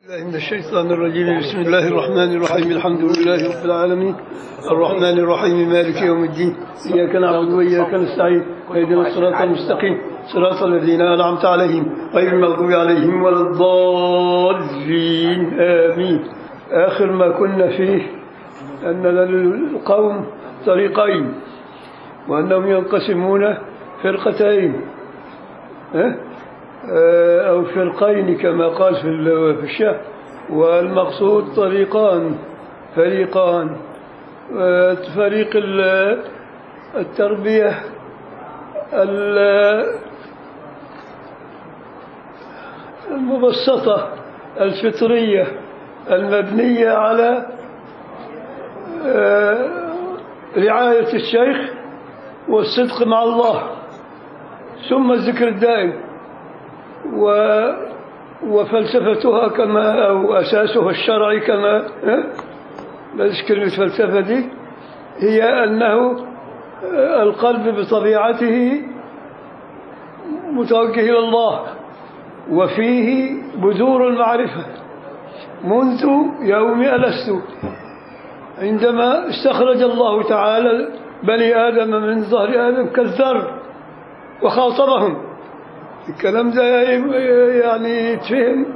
من الشيطان الرجيم بسم الله الرحمن الرحيم الحمد لله رب العالمين الرحمن الرحيم مالك يوم الدين إياك نعبد وإياك نستعين اهدنا الصراط المستقيم صراط الذين أنعمت عليهم غير المغضوب عليهم ولا الضالين آمين آخر ما كنا فيه أن للقوم طريقين وأنهم ينقسمون فرقتين ها؟ أو فرقين كما قال في في الشعر والمقصود طريقان فريقان فريق التربية المبسطة الفطرية المبنية على رعاية الشيخ والصدق مع الله ثم الذكر الدائم و وفلسفتها كما أو أساسها الشرعي كما بس كلمة فلسفة دي هي أنه القلب بطبيعته متوجه إلى الله وفيه بذور المعرفة منذ يوم ألست عندما استخرج الله تعالى بني آدم من ظهر آدم كالذر وخاطبهم الكلام ده يعني يتفهم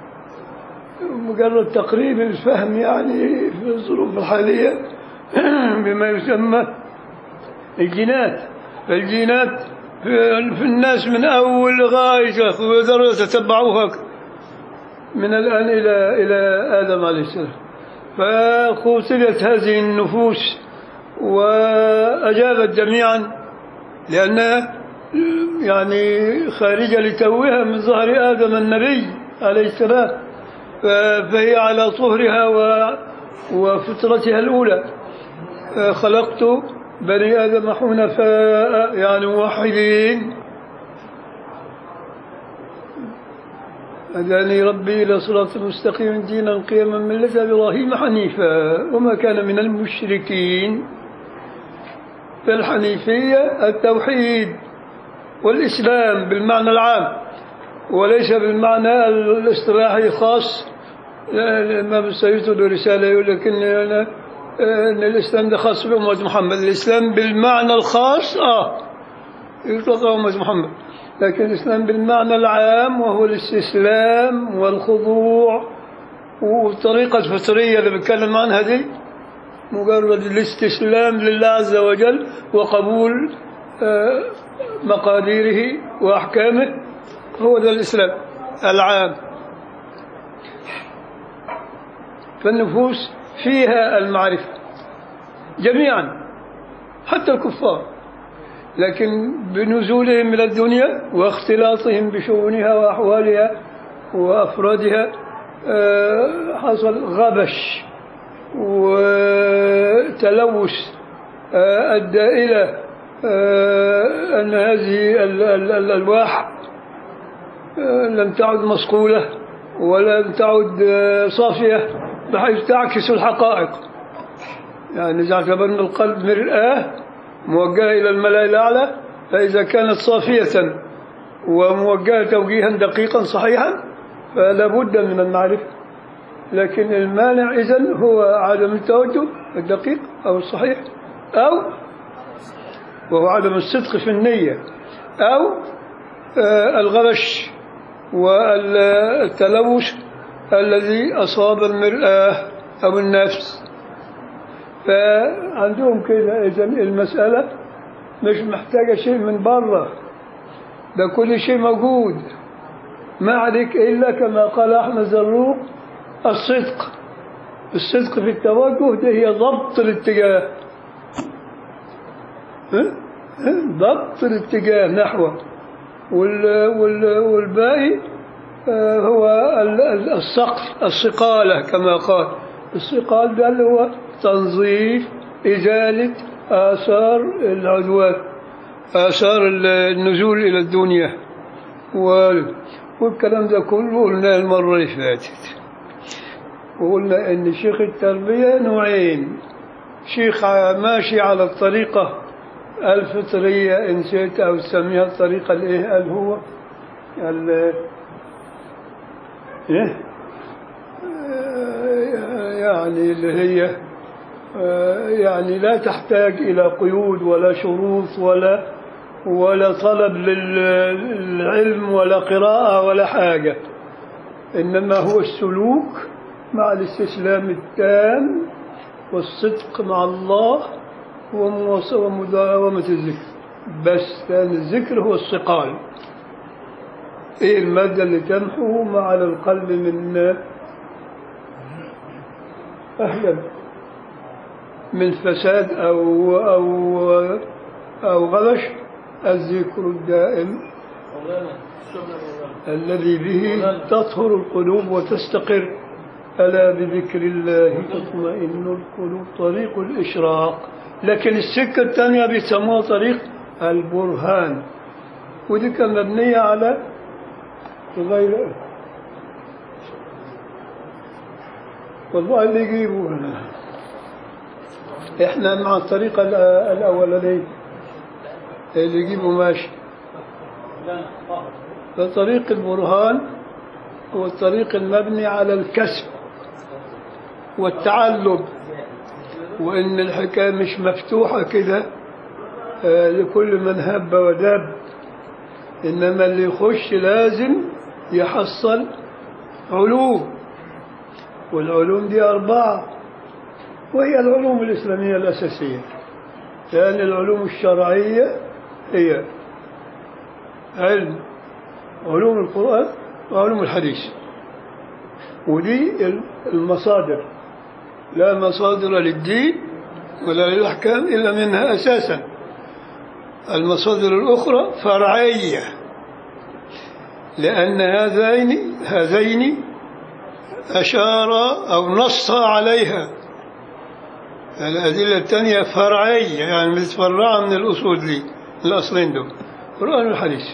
مجرد تقريب الفهم يعني في الظروف الحالية بما يسمى الجينات الجينات في الناس من أول غاية ويقدروا يتتبعوها من الآن إلى إلى آدم عليه السلام فقتلت هذه النفوس وأجابت جميعا لأنها يعني خارجة لتوها من ظهر آدم النبي عليه السلام فهي على طهرها وفطرتها الأولى خلقت بني آدم حنفاء يعني موحدين هداني ربي إلى صراط مستقيم دينا قيما ملة إبراهيم حنيفا وما كان من المشركين فالحنيفية التوحيد والإسلام بالمعنى العام وليس بالمعنى الاصطلاحي الخاص الإمام السيد له رسالة يقول لك إن, إن الإسلام ده خاص بأمة محمد الإسلام بالمعنى الخاص آه يطلق أمة محمد لكن الإسلام بالمعنى العام وهو الاستسلام والخضوع والطريقة الفطرية اللي بتكلم عنها دي مجرد الاستسلام لله عز وجل وقبول آه مقاديره وأحكامه هو ذا الإسلام العام فالنفوس فيها المعرفة جميعا حتى الكفار لكن بنزولهم من الدنيا واختلاطهم بشؤونها وأحوالها وأفرادها حصل غبش وتلوث أدى إلى أن هذه الألواح لم تعد مصقولة ولم تعد صافية بحيث تعكس الحقائق يعني إذا اعتبرنا القلب مرآة موجهة إلى الملأ الأعلى فإذا كانت صافية وموجهة توجيها دقيقا صحيحا فلا بد من المعرفة لكن المانع إذن هو عدم التوجه الدقيق أو الصحيح أو وهو عدم الصدق في النية أو الغبش والتلوث الذي أصاب المرآة أو النفس فعندهم كده إذا المسألة مش محتاجة شيء من برا ده كل شيء موجود ما عليك إلا كما قال أحمد زروق الصدق الصدق في التوجه ده هي ضبط الاتجاه ضبط الاتجاه نحوه وال وال والباقي هو الصقل الصقالة كما قال الصقال ده اللي هو تنظيف إزالة آثار العدوان آثار النزول إلى الدنيا والكلام ده كله قلناه المرة اللي فاتت وقلنا إن شيخ التربية نوعين شيخ ماشي على الطريقة الفطرية إن شئت أو تسميها الطريقة الإيه قال هو ال إيه يعني اللي هي آه، يعني لا تحتاج إلى قيود ولا شروط ولا ولا طلب للعلم ولا قراءة ولا حاجة إنما هو السلوك مع الاستسلام التام والصدق مع الله ومواص- ومداومة الذكر بس كان الذكر هو الصقال ايه المادة اللي تمحو ما على القلب من أهلا من فساد أو أو أو غبش الذكر الدائم مولانا شكرا مولانا الذي به تطهر القلوب وتستقر ألا بذكر الله تطمئن القلوب طريق الإشراق لكن السكة الثانية بيسموها طريق البرهان ودي كان مبنية على غير والله اللي يجيبوا هنا احنا مع الطريقة الأ- الأولانية اللي يجيبوا ماشي مولانا طاهر فطريق البرهان هو الطريق المبني على الكسب والتعلم وإن الحكاية مش مفتوحة كده آه، لكل من هب ودب إنما اللي يخش لازم يحصل علوم والعلوم دي أربعة وهي العلوم الإسلامية الأساسية لأن العلوم الشرعية هي علم علوم القرآن وعلوم الحديث ودي المصادر لا مصادر للدين ولا للأحكام إلا منها أساسا المصادر الأخرى فرعية لأن هذين هذين أشار أو نص عليها الأدلة الثانية فرعية يعني متفرعة من الأصول دي الأصلين دول القرآن والحديث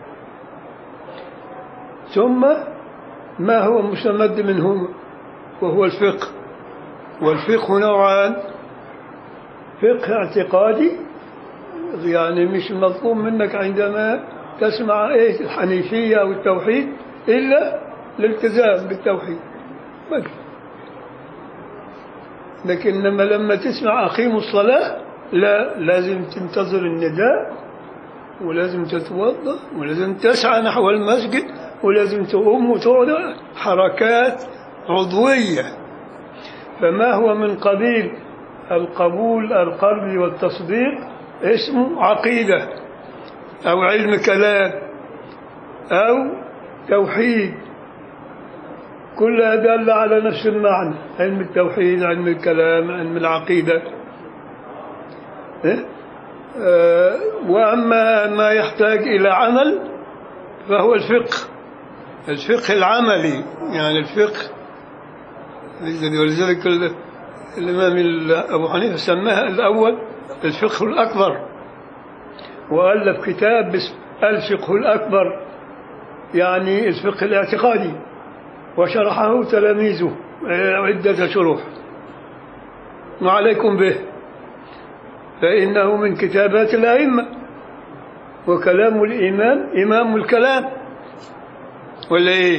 ثم ما هو مستمد منهما وهو الفقه والفقه نوعان فقه اعتقادي يعني مش مطلوب منك عندما تسمع ايه الحنيفية أو التوحيد إلا الالتزام بالتوحيد بس لكن لما لما تسمع أقيموا الصلاة لا لازم تنتظر النداء ولازم تتوضا ولازم تسعى نحو المسجد ولازم تقوم وتقعد حركات عضوية فما هو من قبيل القبول القلبي والتصديق اسمه عقيدة أو علم كلام أو توحيد كلها دالة على نفس المعنى علم التوحيد علم الكلام علم العقيدة إيه؟ آه، وأما ما يحتاج إلى عمل فهو الفقه الفقه العملي يعني الفقه ولذلك ال- الإمام ال- أبو حنيفة سماها الأول الفقه الأكبر وألف كتاب باسم الفقه الأكبر يعني الفقه الاعتقادي وشرحه تلاميذه آه، عدة شروح وعليكم به فإنه من كتابات الأئمة وكلام الإمام إمام الكلام ولا إيه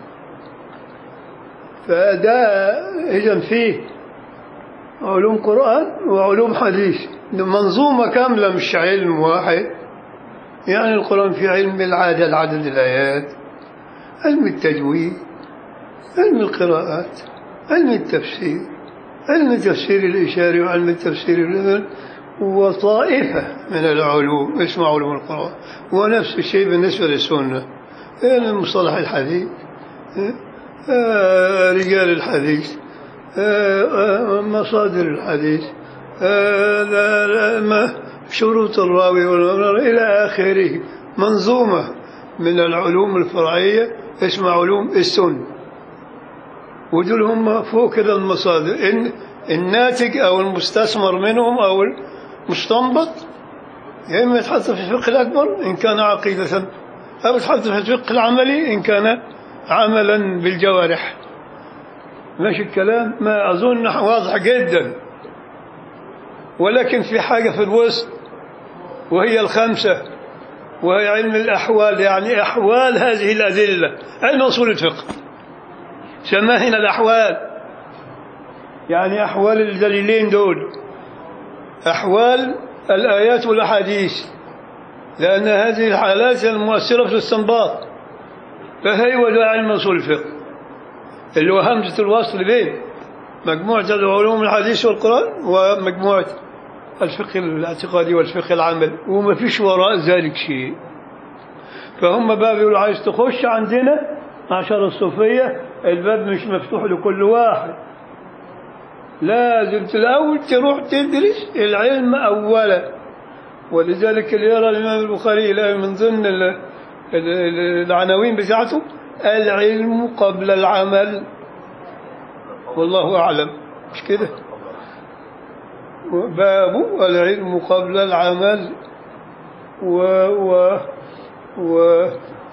فده إذا فيه علوم قرآن وعلوم حديث منظومة كاملة مش علم واحد يعني القرآن في علم العادة العدد الآيات علم التجويد علم القراءات علم التفسير علم التفسير الإشاري وعلم التفسير الإذن وطائفة من العلوم اسمها علوم القرآن ونفس الشيء بالنسبة للسنة علم مصطلح الحديث آه، رجال الحديث آه، آه، مصادر الحديث آه، لا- لا- ما- شروط الراوي والمرار إلى آخره منظومة من العلوم الفرعية اسمها علوم السنة ودول هم فوق كده المصادر إن الناتج أو المستثمر منهم أو المستنبط يا إما يتحط في الفقه الأكبر إن كان عقيدة أو يتحط في الفقه العملي إن كان عملا بالجوارح ماشي الكلام ما أظن واضح جدا ولكن في حاجة في الوسط وهي الخمسة وهي علم الأحوال يعني أحوال هذه الأدلة أين أصول الفقه سماهنا الأحوال يعني أحوال الدليلين دول أحوال الآيات والأحاديث لأن هذه الحالات هي المؤثرة في الاستنباط فهي ولا علم أصول الفقه اللي هو همزة الوصل بين مجموعة العلوم الحديث والقرآن ومجموعة الفقه الاعتقادي والفقه العمل وما فيش وراء ذلك شيء فهم بقى بيقولوا عايز تخش عندنا عشر الصوفية الباب مش مفتوح لكل واحد لازم الأول تروح تدرس العلم أولا ولذلك اللي يرى الإمام البخاري لا من ضمن ال- ال- ال- العناوين بتاعته العلم قبل العمل والله أعلم مش كده باب العلم قبل العمل و و و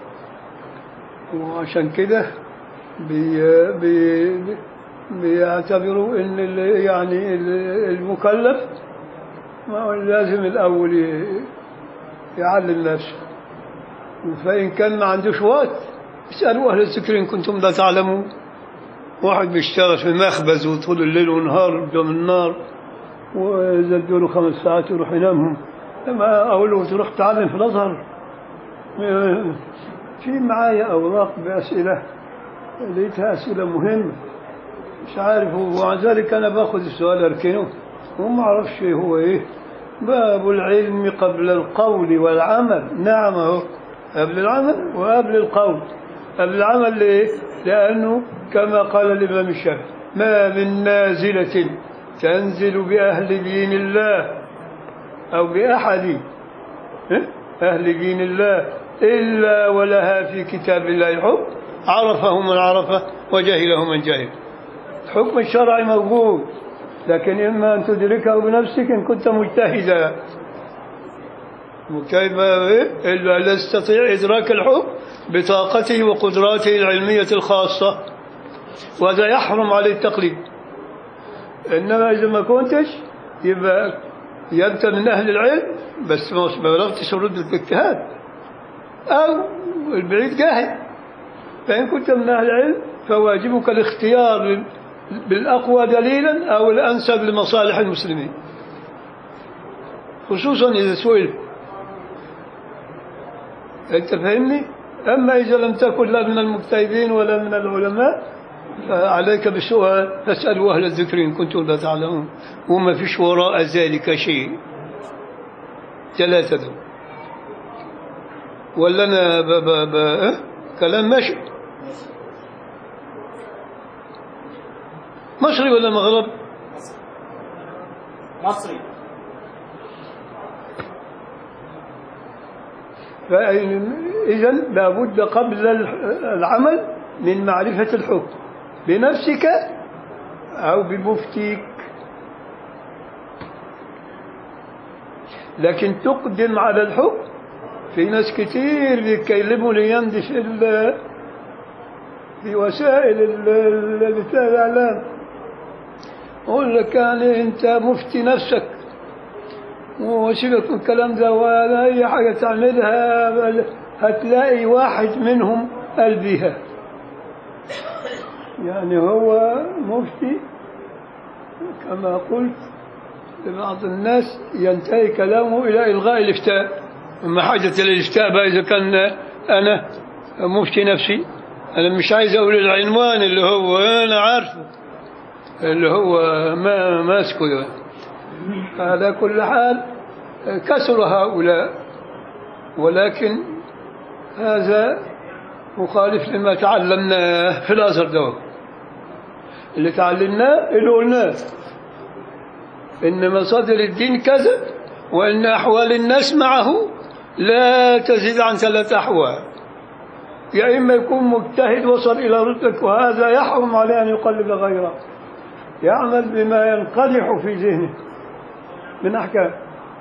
وعشان كده بي بي بيعتبروا ان ال- يعني ال- المكلف ما هو لازم الاول ي- يعلم نفسه فان كان ما عندوش وقت اسالوا اهل الذكر ان كنتم لا تعلمون واحد بيشتغل في مخبز وطول الليل والنهار قدام النار واذا ادوا له خمس ساعات يروح ينامهم لما اقول له تروح تعلم في الازهر في معايا اوراق باسئله لقيتها اسئله مهمه مش عارف ومع ذلك انا باخذ السؤال اركنه وما اعرفش هو ايه باب العلم قبل القول والعمل نعم اهو قبل العمل وقبل القول قبل العمل ليه؟ لانه كما قال الامام الشافعي ما من نازله تنزل باهل دين الله او باحد إيه؟ اهل دين الله الا ولها في كتاب الله حكم عرفه من عرفه وجهله من جهل الحكم الشرعي موجود لكن إما أن تدركه بنفسك إن كنت مجتهدا مجتهد بقى إيه؟ إلا لا يستطيع إدراك الحكم بطاقته وقدراته العلمية الخاصة وهذا يحرم عليه التقليد إنما إذا ما كنتش يبقى يبت من أهل العلم بس ما ما بلغتش رد الاجتهاد أو البعيد جاهل فإن كنت من أهل العلم فواجبك الاختيار بالأقوى دليلا أو الأنسب لمصالح المسلمين خصوصا إذا سئل أنت فهمني أما إذا لم تكن لا من المجتهدين ولا من العلماء فعليك بالسؤال فاسألوا أهل الذكر إن كنتم لا تعلمون وما فيش وراء ذلك شيء ثلاثة دول. ولا أنا ب ب ب أه؟ كلام ماشي مصري ولا مغرب مصري إذا لابد قبل العمل من معرفة الحكم بنفسك أو بمفتيك لكن تقدم على الحكم في ناس كتير بيتكلموا الأيام دي في ال- في وسائل ال- ال- بتاع الإعلام يقول لك يعني أنت مفتي نفسك وسيبك من الكلام ده ولا أي حاجة تعملها بل هتلاقي واحد منهم قال بيها يعني هو مفتي كما قلت لبعض الناس ينتهي كلامه إلى إلغاء الإفتاء أما حاجة الإفتاء بقى إذا كان أنا مفتي نفسي أنا مش عايز أقول العنوان اللي هو أنا عارفه اللي هو ما ماسكه يعني. على كل حال كسر هؤلاء ولكن هذا مخالف لما تعلمناه في الأزهر دوت اللي تعلمناه اللي قلناه إن مصادر الدين كذا وإن أحوال الناس معه لا تزيد عن ثلاث أحوال يا إما يكون مجتهد وصل إلى رتبة وهذا يحرم عليه أن يقلد غيره يعمل بما ينقدح في ذهنه من أحكام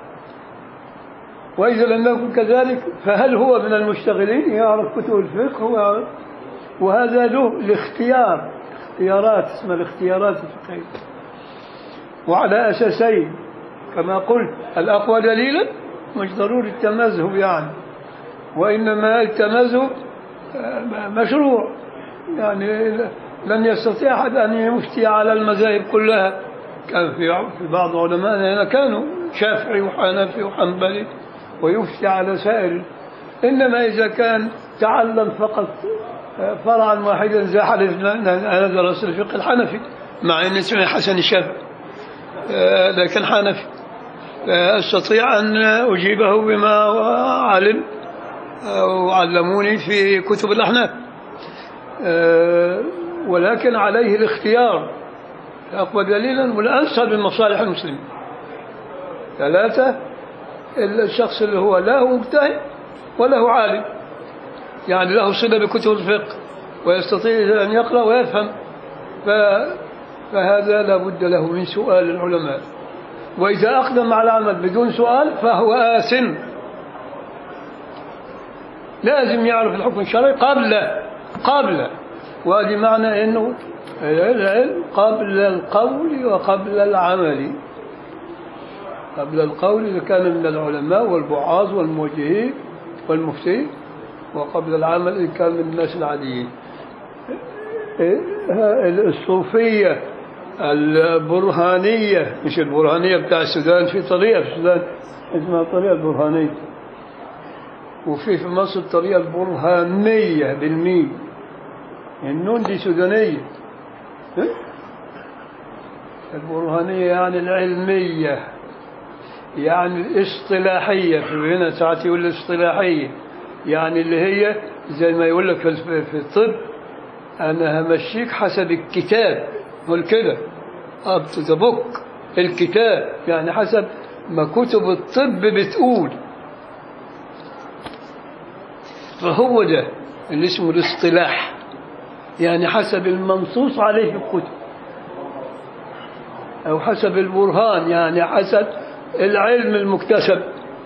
وإذا لم يكن كذلك فهل هو من المشتغلين يعرف كتب الفقه ويعرف وهذا له الاختيار اختيارات اسمها الاختيارات الفقهية وعلى أساسين كما قلت الأقوى دليلا مش ضروري التمذهب يعني وإنما التمذهب آه، مشروع يعني لن يستطيع أحد أن يفتي على المذاهب كلها كان في في بعض علمائنا هنا كانوا شافعي وحنفي وحنبلي ويفتي على سائر إنما إذا كان تعلم فقط فرعا واحدا زي حلفنا أنا درست الفقه الحنفي مع أن اسمي حسن الشافعي آه، لكن حنفي أستطيع أن أجيبه بما علم وعلموني في كتب الأحناف آه، ولكن عليه الاختيار أقوى دليلا والأنسب لمصالح المسلمين ثلاثة الشخص اللي هو لا هو مجتهد ولا هو عالم يعني له صلة بكتب الفقه ويستطيع أن يقرأ ويفهم ف... فهذا لا بد له من سؤال العلماء وإذا أقدم على العمل بدون سؤال فهو آثم لازم يعرف الحكم الشرعي قبل قبل وهذه معنى أنه العلم قبل القول وقبل العمل قبل القول إذا كان من العلماء والبعاظ والموجهين والمفتين وقبل العمل إذا كان من الناس العاديين الصوفية البرهانية مش البرهانية بتاع السودان في طريقة في السودان اسمها الطريقة البرهانية وفي في مصر الطريقة البرهانية بالميم النون دي سودانية البرهانية يعني العلمية يعني الاصطلاحية في هنا ساعات يقول الاصطلاحية يعني اللي هي زي ما يقول لك في في الطب أنا همشيك حسب الكتاب قول كده up to the book الكتاب يعني حسب ما كتب الطب بتقول فهو ده اللي اسمه الاصطلاح يعني حسب المنصوص عليه في الكتب أو حسب البرهان يعني حسب العلم المكتسب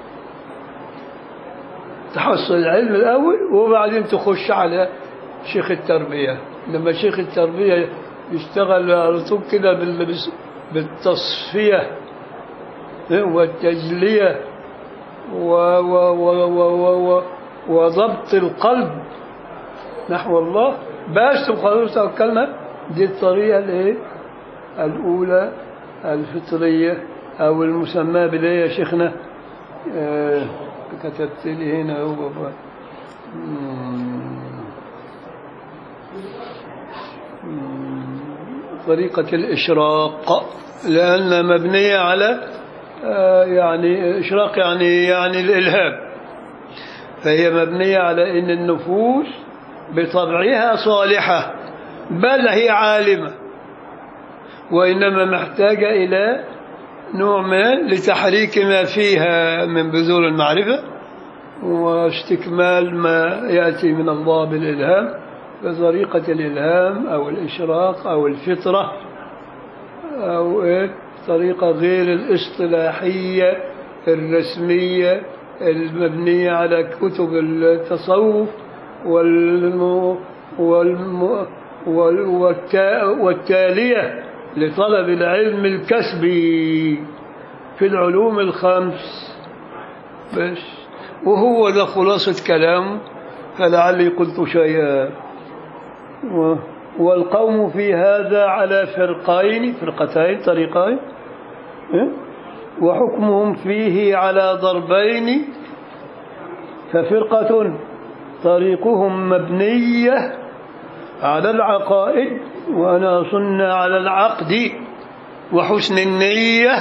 تحصل العلم الأول وبعدين تخش على شيخ التربية لما شيخ التربية يشتغل على طول كده بال- بالتصفية والتجلية و و و و و و وضبط القلب نحو الله بس وخلاص توكلنا دي الطريقة الايه الأولى الفطرية أو المسمى بالإيه يا شيخنا آه كتبت لي هنا هو ب- مم. مم. طريقة الإشراق لأنها مبنية على آه، يعني إشراق يعني يعني الإلهام فهي مبنية على أن النفوس بطبعها صالحة بل هي عالمة وإنما محتاجة إلى نوع ما لتحريك ما فيها من بذور المعرفة واستكمال ما يأتي من الله بالإلهام بطريقة الإلهام أو الإشراق أو الفطرة أو إيه طريقة غير الاصطلاحية الرسمية المبنية على كتب التصوف والم والم وال- والتا- والتالية لطلب العلم الكسبي في العلوم الخمس بس وهو ده خلاصة كلامه فلعلي قلت شيئا و- والقوم في هذا على فرقين فرقتين طريقين إيه؟ وحكمهم فيه على ضربين ففرقة طريقهم مبنية على العقائد وأنا أصن على العقد وحسن النية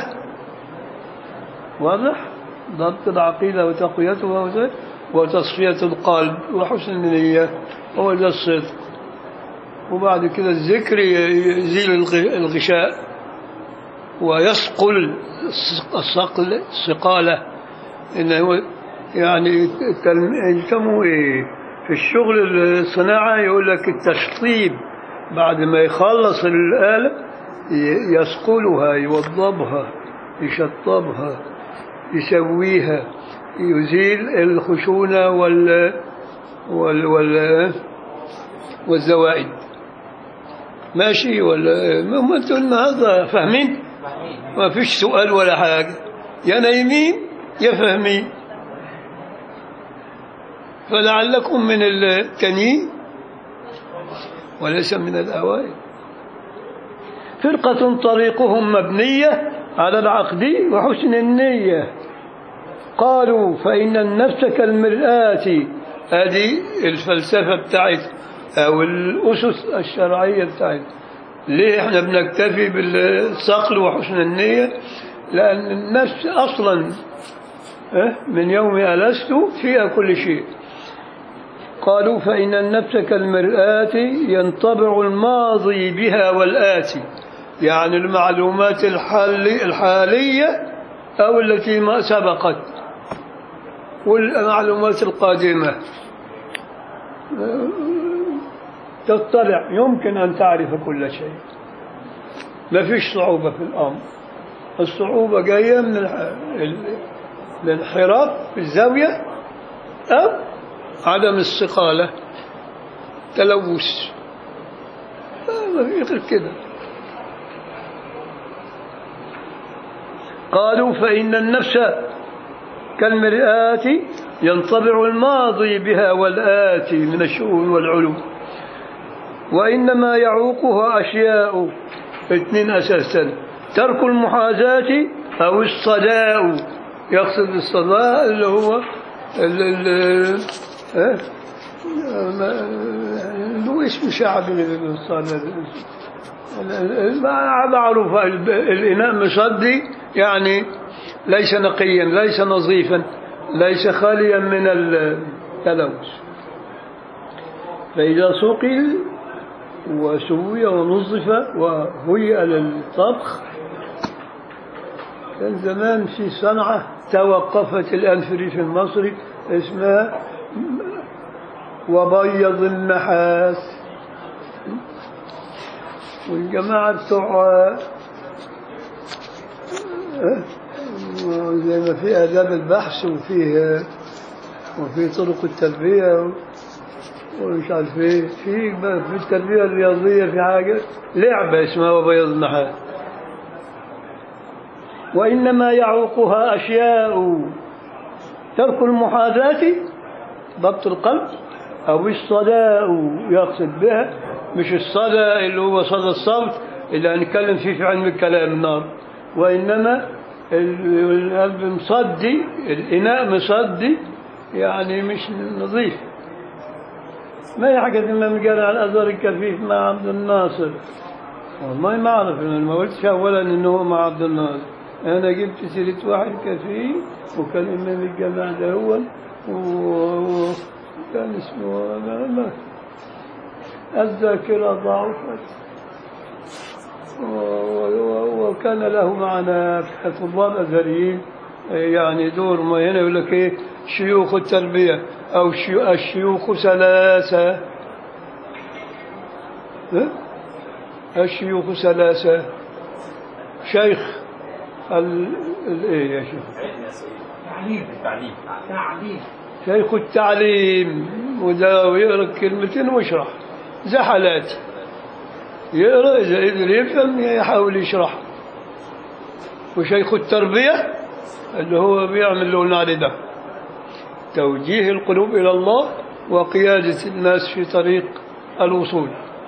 واضح ضبط العقيدة وتقويتها وزي- وتصفية القلب وحسن النية هو ده الصدق وبعد كده الذكر يزيل الغ- الغشاء ويصقل الصق- الصقل الصقالة إنه يعني التلم- يسموه إيه في الشغل الصناعة يقول لك التشطيب بعد ما يخلص الآلة ي- يصقلها يوضبها يشطبها يسويها يزيل الخشونة وال وال وال والزوائد ماشي ولا ما انتوا النهارده فاهمين ما فيش سؤال ولا حاجة يا نايمين يا فاهمين فلعلكم من التانيين وليس من الأوائل فرقة طريقهم مبنية على العقد وحسن النية قالوا فإن النفس كالمرآة هذه الفلسفة بتاعت أو الأسس الشرعية بتاعت ليه احنا بنكتفي بالصقل وحسن النية لأن النفس أصلا اه، من يوم ألست فيها كل شيء قالوا فإن النفس كالمرآة ينطبع الماضي بها والآتي يعني المعلومات الحالي الحالية أو التي ما سبقت والمعلومات القادمة تطلع يمكن أن تعرف كل شيء ما فيش صعوبة في الأمر الصعوبة جاية من الح- ال- الانحراف في الزاوية أو عدم الاستقالة تلوث ما في غير كده قالوا فإن النفس كالمرآة ينطبع الماضي بها والآتي من الشؤون والعلوم وإنما يعوقها أشياء اثنين أساسا ترك المحاذاة أو الصداء يقصد الصداء اللي هو ال ال اه؟ ما- له اسم شعبي للصداء معروف الب- الإناء مصدي يعني ليس نقيا ليس نظيفا ليس خاليا من التلوث فإذا سقي وسوي ونظف وهيئ للطبخ كان زمان في صنعة توقفت الآن في الريف المصري اسمها وبيض النحاس والجماعة بتوع آه، زي ما في آداب البحث وفيه وفي طرق التربية ومش عارف ايه في بقى في التربية الرياضية في حاجة لعبة اسمها بيض النحاس وإنما يعوقها أشياء ترك المحاذاة ضبط القلب أو الصداء يقصد بها مش الصدى اللي هو صدى الصوت اللي هنتكلم فيه في علم الكلام النار وإنما ال- القلب مصدي الإناء مصدي يعني مش نظيف ما هي حاجة الإمام قال على الأزهر الكفيف مع عبد الناصر والله ما أعرف أنا ما قلتش أولا إنه هو مع عبد الناصر أنا جبت سيرة واحد كفيف وكان إمام الجامع ده هو و- وكان اسمه لا لا الذاكرة ضعفت و- و- وكان له معنا كطلاب أزهريين يعني دور ما هنا يقول لك إيه شيوخ التربية أو شيو- الشيوخ ثلاثة ها؟ الشيوخ ثلاثة شيخ ال... ال... إيه يا شيخ تعليم تعليم تعليم شيخ التعليم وده يقرا كلمتين ويشرح زي حالاتي يقرا اذا قدر يفهم يحاول يشرح وشيخ التربيه اللي هو بيعمل اللي قلنا عليه ده توجيه القلوب الى الله وقياده الناس في طريق الوصول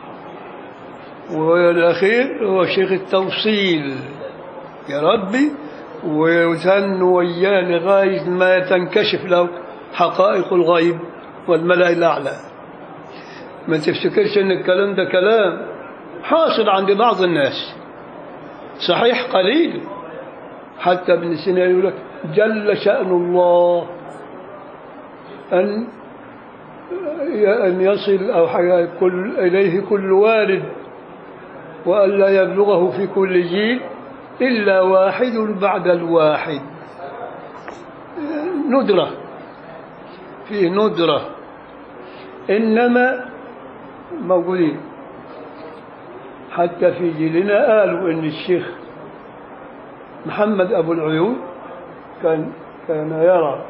والاخير هو شيخ التوصيل يا ربي ويتن وياه لغاية ما تنكشف له حقائق الغيب والملأ الأعلى ما تفتكرش ان الكلام ده كلام حاصل عند بعض الناس صحيح قليل حتى ابن سينا يقول لك جل شأن الله أن أن يصل أو حاجة كل إليه كل وارد وألا يبلغه في كل جيل إلا واحد بعد الواحد ندرة فيه ندرة إنما موجودين حتى في جيلنا قالوا إن الشيخ محمد أبو العيون كان كان يرى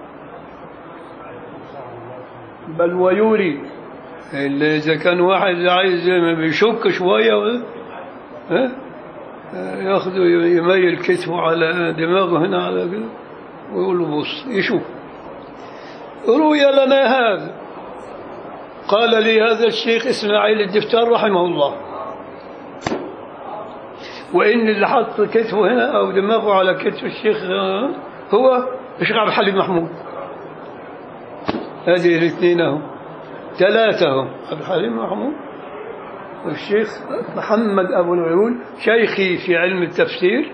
بل ويوري اللي إذا كان واحد عايز بيشك شوية و- ها ياخذ يميل كتفه على دماغه هنا على كده ويقول له بص يشوف روي لنا هذا قال لي هذا الشيخ إسماعيل الدفتار رحمه الله وإن اللي حط كتفه هنا أو دماغه على كتف الشيخ آه، هو الشيخ عبد الحليم محمود هذه الاثنين هم ثلاثة هم عبد الحليم محمود والشيخ محمد أبو العيون شيخي في علم التفسير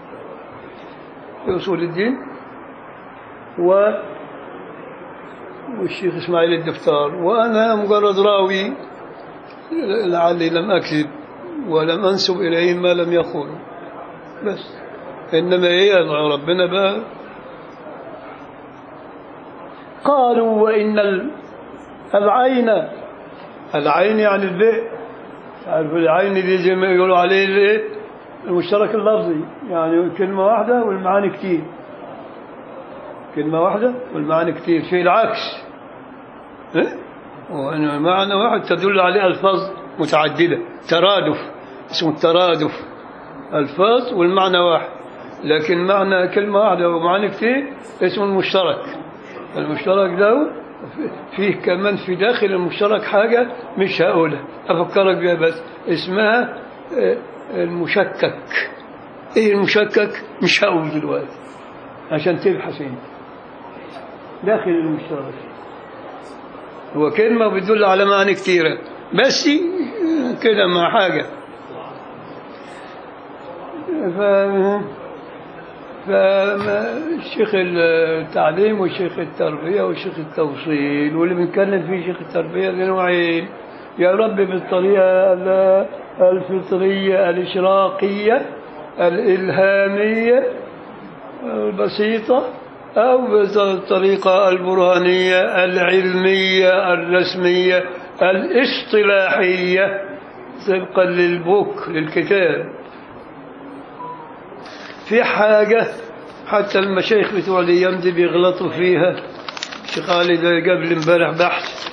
في أصول الدين و والشيخ إسماعيل الدفتار وأنا مجرد راوي لعلي لم أكذب ولم أنسب إليهم ما لم يقولوا بس إنما هي ربنا بقى قالوا وإن ال- العين العين يعني البئ تعرف العين دي زي ما يقولوا عليه الايه المشترك اللفظي يعني كلمة واحدة والمعاني كتير كلمة واحدة والمعاني كتير في العكس إيه؟ وأن معنى واحد تدل عليه ألفاظ متعددة ترادف اسمه الترادف ألفاظ والمعنى واحد لكن معنى كلمة واحدة ومعاني كتير اسمه المشترك المشترك ده فيه كمان في داخل المشترك حاجة مش هقولها أفكرك بها بس اسمها آه، المشكك ايه المشكك مش هقول دلوقتي عشان تبحث انت داخل المشترك هو كلمة بتدل على معاني كتيرة بس كده مع حاجة ف... فشيخ التعليم وشيخ التربية وشيخ التوصيل واللي بنتكلم فيه شيخ التربية ذي نوعين يا رب بالطريقة ال- الفطرية الإشراقية الإلهامية البسيطة أو بالطريقة البرهانية العلمية الرسمية الاصطلاحية طبقا للبوك للكتاب في حاجة حتى المشايخ بتوع الأيام دي بيغلطوا فيها الشيخ علي ده قبل امبارح بحث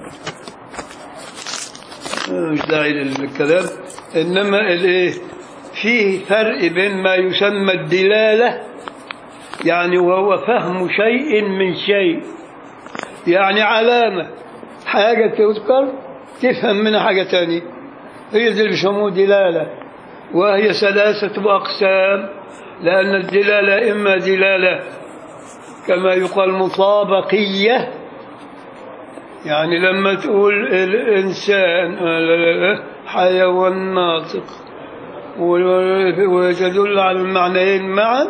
مش داعي للكلام إنما الإيه فيه فرق بين ما يسمى الدلالة يعني وهو فهم شيء من شيء يعني علامة حاجة تذكر تفهم منها حاجة تانية هي دي اللي بيسموه دلالة وهي ثلاثة أقسام لأن الدلالة إما دلالة كما يقال مطابقية يعني لما تقول الإنسان حيوان ناطق وتدل على المعنيين معا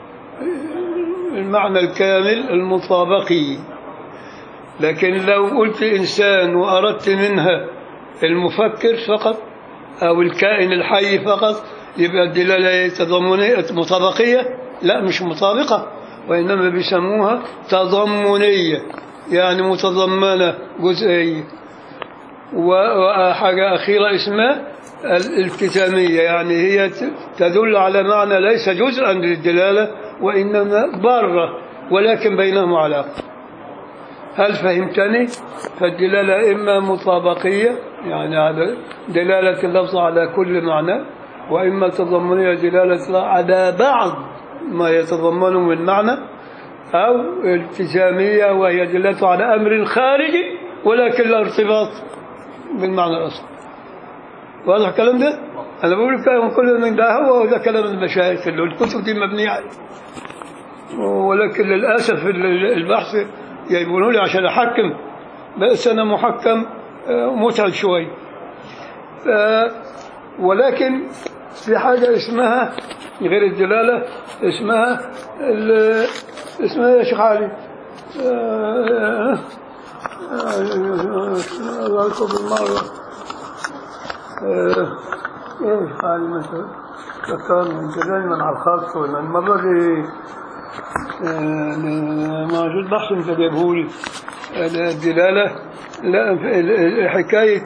المعنى الكامل المطابقي لكن لو قلت إنسان وأردت منها المفكر فقط أو الكائن الحي فقط يبقى الدلالة تضمنية مطابقية لا مش مطابقة وإنما بيسموها تضمنية يعني متضمنة جزئية وحاجة أخيرة اسمها الالتزامية يعني هي تدل على معنى ليس جزءا للدلالة وإنما بره ولكن بينهم علاقة هل فهمتني فالدلالة إما مطابقية يعني على دلالة اللفظ على كل معنى وإما تضمنية دلالة على بعض ما يتضمنه من معنى أو التزامية وهي دلالة على أمر خارجي ولكن لا ارتباط بالمعنى الأصلي واضح الكلام ده؟ أنا بقول الكلام كله من ده هو وده كلام المشايخ اللي الكتب دي مبنية عليه ولكن للأسف البحث يقولوا لي عشان أحكم بس أنا محكم متعب شوي ولكن في حاجة اسمها غير الدلالة اسمها اسمها يا شيخ علي الله يكتب المرة ايه حالي مثلا كان انت دايما على الخاص ولا المرة دي موجود بحث انت جايبهولي الدلالة لا حكاية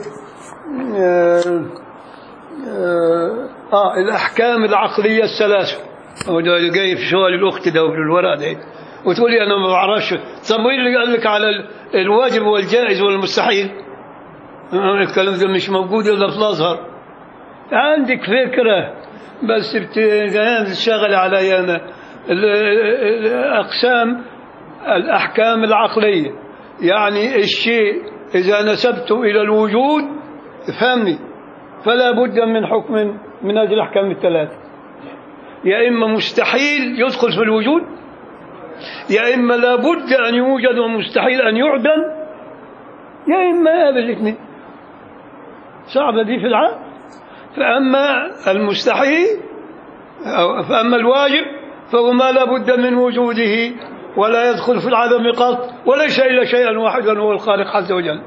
اه الاحكام العقلية الثلاثة هو ده جاي في سؤال الاخت ده وفي الورقة ده وتقولي انا ما بعرفش طب مين اللي قال لك على الواجب والجائز والمستحيل الكلام ده مش موجود الا في الازهر عندك فكرة بس بتشتغل علي انا اقسام الاحكام العقلية يعني الشيء إذا نسبت إلى الوجود افهمني فلا بد من حكم من هذه الأحكام الثلاثة يا إما مستحيل يدخل في الوجود يا إما لا بد أن يوجد ومستحيل أن يعدم يا إما هذا الاثنين صعبة دي في العقل فأما المستحيل أو فأما الواجب فهو ما لا بد من وجوده ولا يدخل في العدم قط وليس إلا شيئا واحدا هو الخالق عز وجل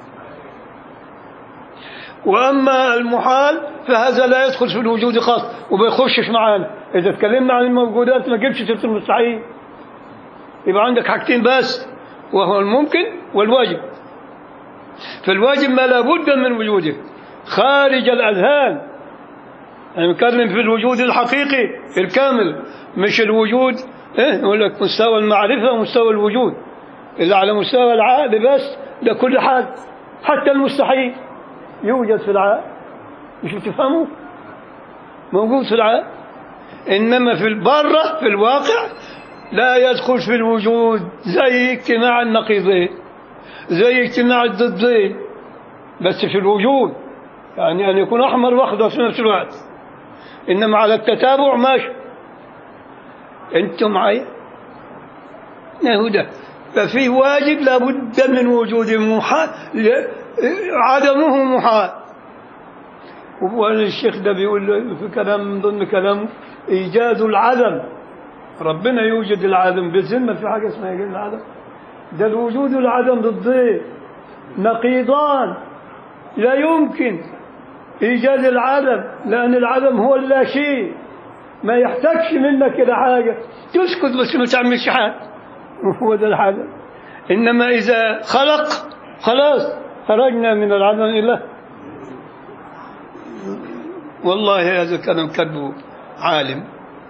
وأما المحال فهذا لا يدخل في الوجود قط وما يخشش معانا إذا تكلمنا عن الموجودات ما جبتش سيرة المستحيل يبقى عندك حاجتين بس وهو الممكن والواجب فالواجب ما لا بد من وجوده خارج الأذهان أنا بتكلم في الوجود الحقيقي الكامل مش الوجود إيه يقول لك مستوى المعرفة ومستوى الوجود إذا على مستوى العقل بس ده كل حال حتى المستحيل يوجد في العقل مش بتفهموا موجود في العقل إنما في البرة في الواقع لا يدخل في الوجود زي اجتماع النقيضين زي اجتماع الضدين بس في الوجود يعني أن يكون أحمر وأخضر في نفس الوقت إنما على التتابع ماشي أنتم معي هدى ففي واجب لابد من وجود محال عدمه محال والشيخ ده بيقول في كلام من ضمن كلامه إيجاد العدم ربنا يوجد العدم بالذمة في حاجة اسمها إيجاد العدم ده الوجود والعدم ضدين نقيضان لا يمكن إيجاد العدم لأن العدم هو اللا شيء ما يحتاجش منك إلى حاجة تسكت بس ما تعملش حاجة هو ده العدم إنما إذا خلق خلاص خرجنا من العدم إلى والله هذا كلام كذب عالم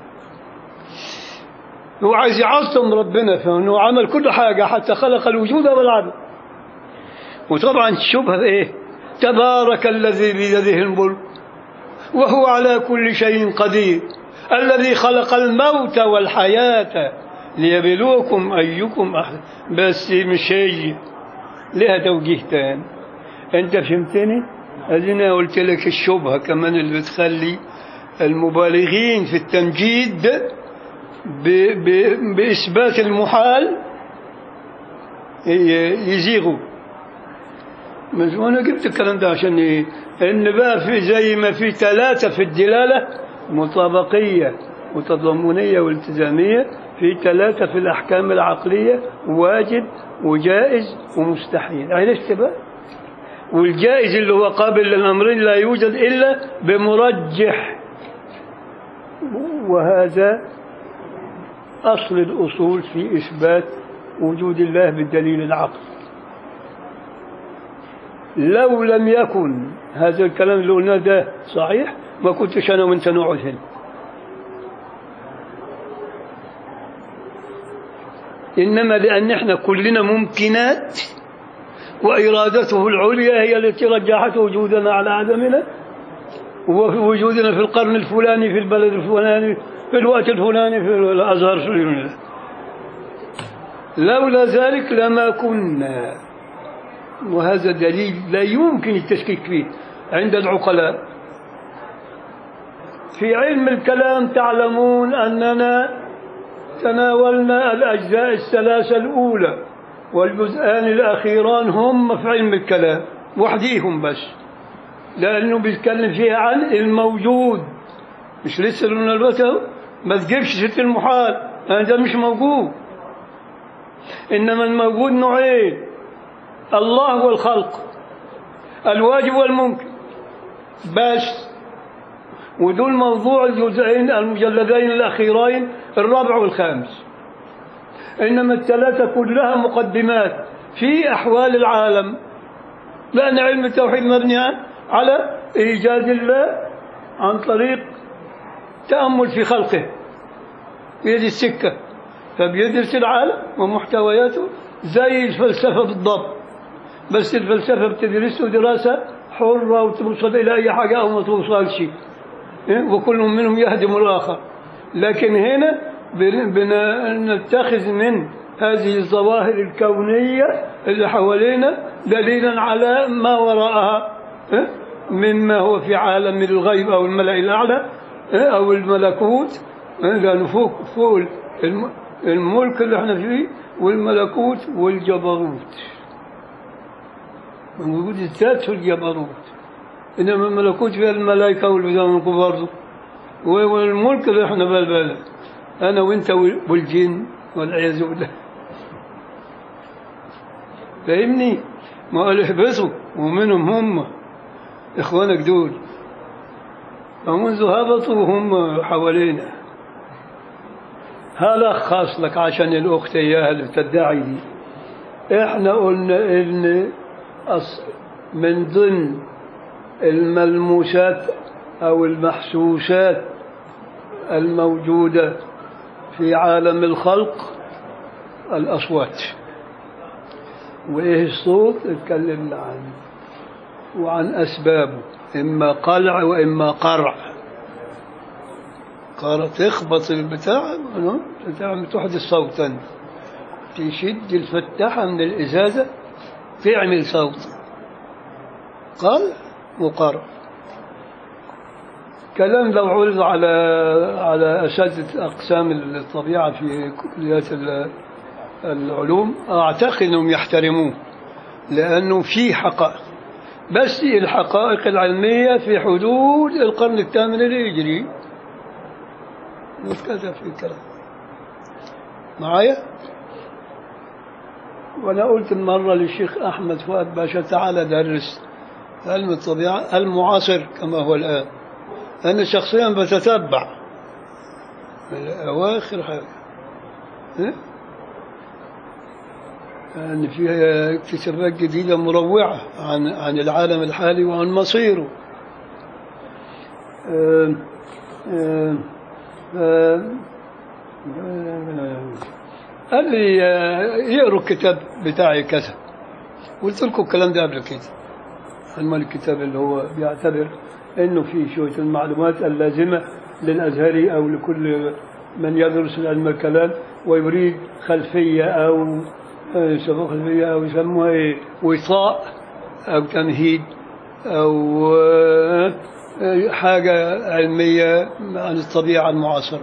هو عايز يعظم ربنا فانه عمل كل حاجه حتى خلق الوجود والعدم وطبعا الشبهه ايه تبارك الذي بيده الملك وهو على كل شيء قدير الذي خلق الموت والحياه ليبلوكم ايكم احسن بس مش هي لها توجيه تاني انت فهمتني ادينا قلت لك الشبهه كمان اللي بتخلي المبالغين في التمجيد ب ب بإثبات المحال يزيغوا بس وانا جبت الكلام ده عشان ايه ان بقى في زي ما في ثلاثة في الدلالة مطابقية وتضمنية والتزامية في ثلاثة في الأحكام العقلية واجب وجائز ومستحيل عرفت بقى والجائز اللي هو قابل للأمرين لا يوجد إلا بمرجح وهذا أصل الأصول في إثبات وجود الله بالدليل العقل لو لم يكن هذا الكلام اللي قلناه ده صحيح ما كنتش أنا وأنت نقعد هنا إنما لأن إحنا كلنا ممكنات وإرادته العليا هي التي رجحت وجودنا على عدمنا وفي وجودنا في القرن الفلاني في البلد الفلاني في الوقت الفلاني في الأزهر في اليونان لولا ذلك لما كنا وهذا دليل لا يمكن التشكيك فيه عند العقلاء في علم الكلام تعلمون أننا تناولنا الأجزاء الثلاثة الأولى والجزءان الأخيران هم في علم الكلام وحديهم بس لأنه بيتكلم فيها عن الموجود مش لسه قلنا دلوقتي ما تجيبش ست المحال أنا ده مش موجود إنما الموجود نوعين الله والخلق الواجب والممكن بس ودول موضوع الجزئين المجلدين الأخيرين الرابع والخامس إنما الثلاثة كلها مقدمات في أحوال العالم لأن علم التوحيد مبني على إيجاد الله عن طريق تأمل في خلقه بيد السكة فبيدرس العالم ومحتوياته زي الفلسفة بالضبط بس الفلسفة بتدرسه دراسة حرة وتوصل إلى أي حاجة أو ما توصلش وكل منهم يهدم الآخر لكن هنا بنتخذ من هذه الظواهر الكونية اللي حوالينا دليلا على ما وراءها ها؟ مما هو في عالم الغيب أو الملأ الأعلى ها؟ أو الملكوت ها؟ لأنه فوق فوق الم- الملك اللي احنا فيه والملكوت والجبروت موجود الذات في الجبروت إنما الملكوت فيها الملائكة والبدان برضه والملك اللي احنا بالبال أنا وأنت والجن والعياذ بالله فاهمني؟ ما قال احبسوا ومنهم هم إخوانك دول فمنذ هبطوا هم حوالينا هلخص لك عشان الأخت إياها اللي بتدعي دي إحنا قلنا إن أص- من ضمن الملموسات أو المحسوسات الموجودة في عالم الخلق الأصوات وإيه الصوت اتكلمنا عنه وعن أسبابه إما قلع وإما قرع قال تخبط البتاع أنا تعمل تحدث صوتا تشد الفتحة من الإزازة تعمل صوت قال وقرع كلام لو عرض على على أساتذة أقسام الطبيعة في كليات ال- العلوم أعتقد أنهم يحترموه لأنه في حقائق بس الحقائق العلمية في حدود القرن الثامن الهجري متكتب في الكلام معايا وأنا قلت مرة للشيخ أحمد فؤاد باشا تعالى درس علم الطبيعة المعاصر كما هو الآن أنا شخصيا بتتبع من أواخر حاجة ها؟ أن فيها اكتشافات جديدة مروعة عن عن العالم الحالي وعن مصيره آم، آم، آم، آم، قال لي آه، يقروا الكتاب بتاعي كذا قلت لكم الكلام ده قبل كده عنوان الكتاب اللي هو بيعتبر انه فيه شويه المعلومات اللازمه للازهري او لكل من يدرس علم الكلام ويريد خلفيه او آه، يسموها خلفيه او يسموها ايه وطاء او تمهيد او آه، آه، حاجه علميه عن الطبيعه المعاصره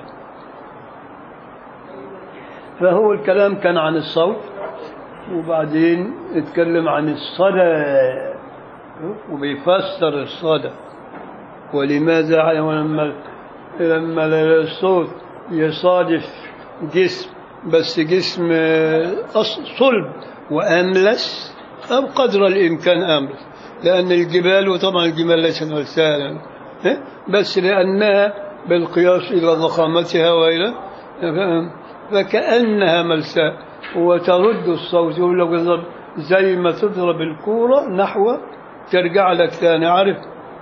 فهو الكلام كان عن الصوت وبعدين اتكلم عن الصدى وبيفسر الصدى ولماذا لما لما الصوت يصادف جسم بس جسم أص- صلب وأملس أو قدر الإمكان أملس لأن الجبال وطبعا الجبال ليست ملساء بس لأنها بالقياس إلى ضخامتها وإلى فكأنها ملساء وترد الصوت يقول لك اضرب زي ما تضرب الكورة نحو ترجع لك ثاني عارف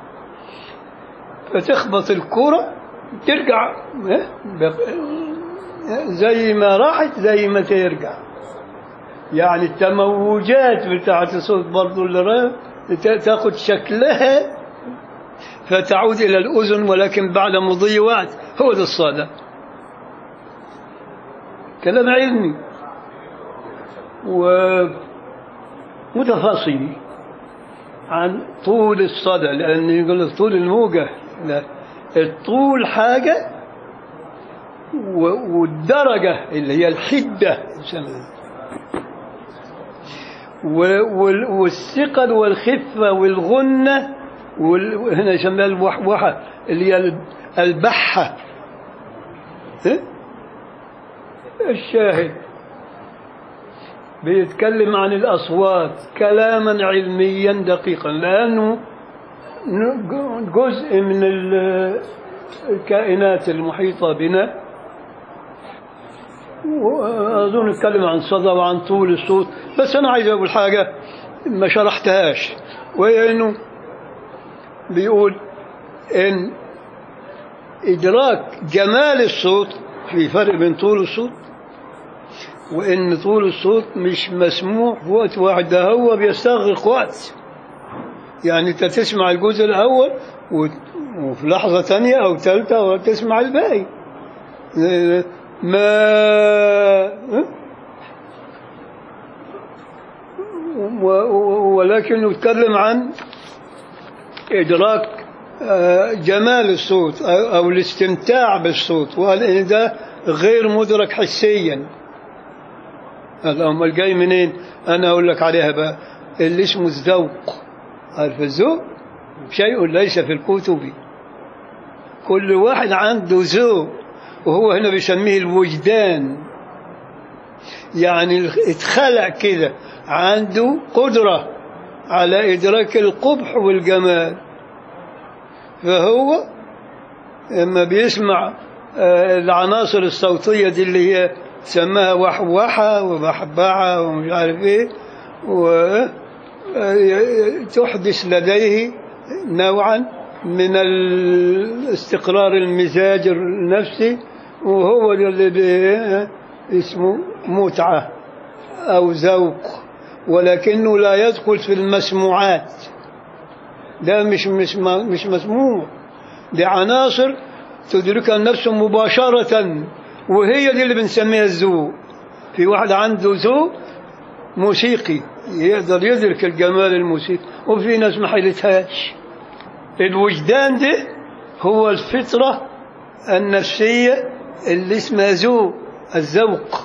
فتخبط الكورة ترجع إيه؟ بق- زي ما راحت زي ما ترجع يعني التموجات بتاعت الصوت برضو اللي رايح ت- تاخد شكلها فتعود إلى الأذن ولكن بعد مضي وقت هو ده الصدى كلام علمي ومتفاصيل عن طول الصدى لأن يقول لك طول الموجة لا الطول حاجة و- والدرجة اللي هي الحدة يسمونها. و- وال- والثقل والخفة والغنة وال- هنا يسميها الوحوحة اللي هي ال- البحة ها؟ الشاهد بيتكلم عن الأصوات كلاما علميا دقيقا لأنه ن- جزء من ال- الكائنات المحيطة بنا وأظن نتكلم عن صدى وعن طول الصوت بس أنا عايز أقول حاجة ما شرحتهاش وهي إنه بيقول إن إدراك جمال الصوت في فرق بين طول الصوت وإن طول الصوت مش مسموع في وقت واحد ده هو بيستغرق وقت يعني أنت تسمع الجزء الأول وت- وفي لحظة تانية أو ثالثة وتسمع الباقي ما و- و- ولكن نتكلم عن إدراك آه، جمال الصوت أو أو الاستمتاع بالصوت وقال إن ده غير مدرك حسيا هذا أمال جاي منين أنا أقول لك عليها بقى اللي اسمه الذوق عارف الذوق شيء ليس في الكتب كل واحد عنده ذوق وهو هنا بيسميه الوجدان يعني اتخلق كده عنده قدرة على إدراك القبح والجمال فهو لما بيسمع آه، العناصر الصوتية دي اللي هي سماها وحوحة وبحبعة ومش عارف ايه وتحدث لديه نوعا من الاستقرار المزاج النفسي وهو اللي بي- اسمه متعة أو ذوق ولكنه لا يدخل في المسموعات ده مش مش مش مسموع دي عناصر تدركها النفس مباشرة وهي دي اللي بنسميها الذوق في واحد عنده ذوق موسيقي يقدر يدرك الجمال الموسيقي وفي ناس ما حيلتهاش الوجدان ده هو الفطرة النفسية اللي اسمها ذوق الذوق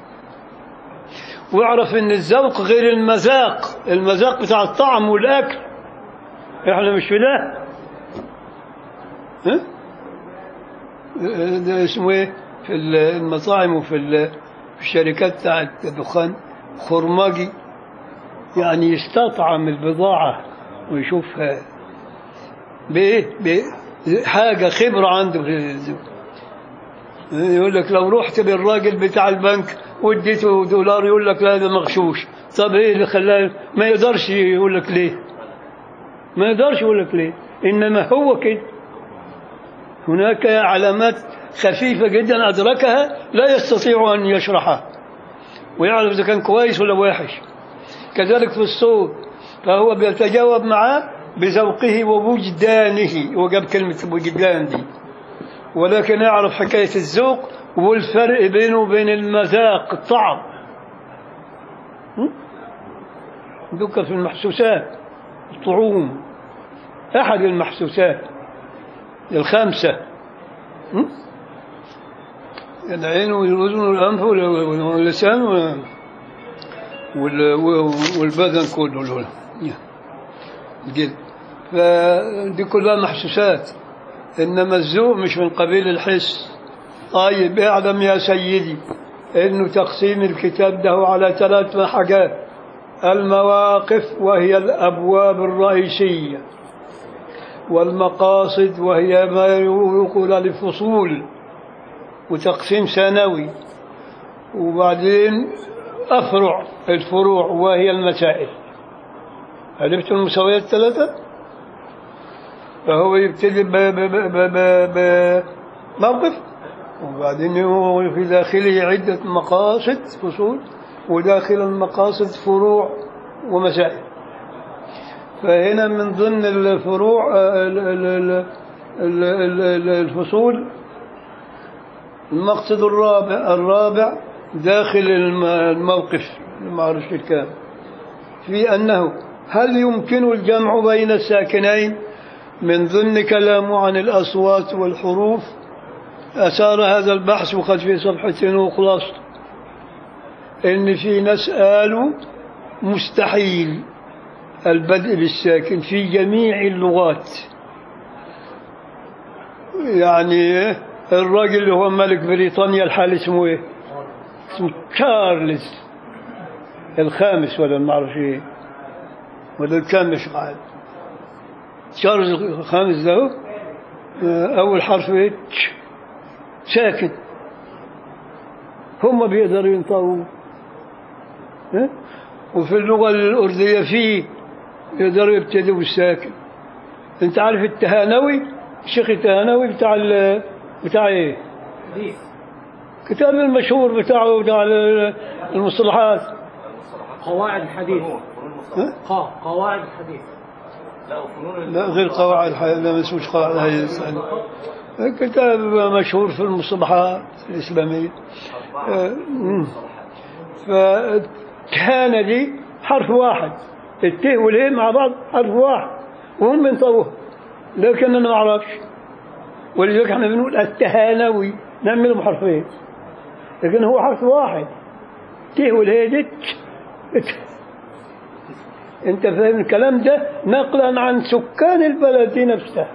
واعرف ان الذوق غير المذاق المذاق بتاع الطعم والاكل احنا مش في ده ها؟ ده اسمه ايه في المطاعم وفي ال- في الشركات بتاعت الدخان خرماجي يعني يستطعم البضاعة ويشوفها بإيه؟ بحاجة خبرة عنده في الذوق يقول لك لو رحت للراجل بتاع البنك واديته دولار يقول لك لا ده مغشوش طب ايه اللي خلاه ما يقدرش يقول لك ليه ما يقدرش يقول لك ليه انما هو كده هناك علامات خفيفة جدا أدركها لا يستطيع أن يشرحها ويعرف إذا كان كويس ولا وحش كذلك في الصوت فهو بيتجاوب معاه بذوقه ووجدانه وجاب كلمة وجدان دي ولكن يعرف حكاية الذوق والفرق بينه وبين المذاق الطعم م? ذكر في المحسوسات الطعوم أحد المحسوسات الخمسة م? العين والأذن والأنف واللسان وال- وال- والبدن كله دول. الجلد فدي كلها محسوسات إنما الذوق مش من قبيل الحس طيب اعلم يا سيدي إنه تقسيم الكتاب ده على ثلاث حاجات المواقف وهي الأبواب الرئيسية والمقاصد وهي ما يقول الفصول وتقسيم ثانوي وبعدين أفرع الفروع وهي المسائل عرفت المساويات الثلاثة فهو يبتدي ب- ب- ب- ب- ب- بموقف وبعدين هو في داخله عدة مقاصد فصول وداخل المقاصد فروع ومسائل فهنا من ضمن الفروع آه، ال- ال- ال- ال- ال- ال- الفصول المقصد الرابع الرابع داخل الم- الموقف ما أعرفش الكام في أنه هل يمكن الجمع بين الساكنين من ضمن كلامه عن الأصوات والحروف أثار هذا البحث وقد في صفحة وخلاصة إن في ناس قالوا مستحيل البدء بالساكن في جميع اللغات يعني الراجل اللي هو ملك بريطانيا الحال اسمه ايه اسمه تشارلز الخامس ولا ما اعرف ايه ولا الكام مش عارف تشارلز الخامس ده هو، آه، اول حرف ايه تش ساكن هم بيقدروا ينطقوا ها؟ وفي اللغة الأردية فيه يقدروا يبتدوا بالساكن انت عارف التهانوي الشيخ التهانوي بتاع ال بتاع ايه حديث كتاب المشهور بتاعه بتاع ال- المصطلحات قواعد الحديث ها؟ قا قواعد الحديث لا وفنون لا غير قواعد الحياة لا ما اسموش قواعد الحياة كتاب مشهور في المصطلحات الإسلامية آه، مم. فكان دي حرف واحد الت والهي مع بعض حرف واحد وهم بينطقوها لكن انا ما اعرفش ولذلك احنا بنقول التهانوي نعملهم حرفين لكن هو حرف واحد ت والهي دي ت- ت- انت فاهم الكلام ده نقلا عن سكان البلد دي نفسها